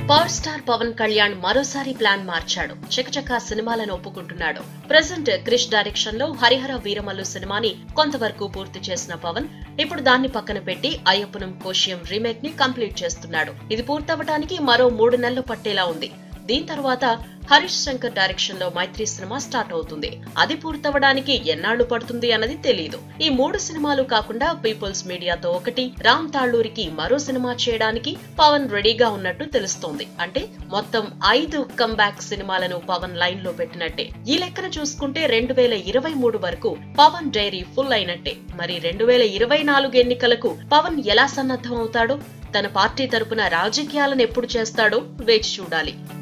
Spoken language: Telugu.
పవర్ స్టార్ పవన్ కళ్యాణ్ మరోసారి ప్లాన్ మార్చాడు చకచకా సినిమాలను ఒప్పుకుంటున్నాడు ప్రజెంట్ క్రిష్ డైరెక్షన్ లో హరిహర వీరమల్లు సినిమాని కొంతవరకు పూర్తి చేసిన పవన్ ఇప్పుడు దాన్ని పక్కన పెట్టి అయ్యప్పనం కోశియం రీమేక్ ని కంప్లీట్ చేస్తున్నాడు ఇది పూర్తవటానికి మరో మూడు నెలలు పట్టేలా ఉంది దీని తర్వాత హరీష్ శంకర్ డైరెక్షన్ లో మైత్రి సినిమా స్టార్ట్ అవుతుంది అది పూర్తవడానికి ఎన్నాళ్లు పడుతుంది అన్నది తెలియదు ఈ మూడు సినిమాలు కాకుండా పీపుల్స్ మీడియాతో ఒకటి రామ్ తాళ్ళూరికి మరో సినిమా చేయడానికి పవన్ రెడీగా ఉన్నట్టు తెలుస్తోంది అంటే మొత్తం ఐదు కమ్బ్యాక్ సినిమాలను పవన్ లైన్ లో పెట్టినట్టే ఈ లెక్కన చూసుకుంటే రెండు వేల ఇరవై మూడు వరకు పవన్ డైరీ ఫుల్ అయినట్టే మరి రెండు వేల ఇరవై నాలుగు ఎన్నికలకు పవన్ ఎలా సన్నద్ధం అవుతాడో తన పార్టీ తరపున రాజకీయాలను ఎప్పుడు చేస్తాడో వేచి చూడాలి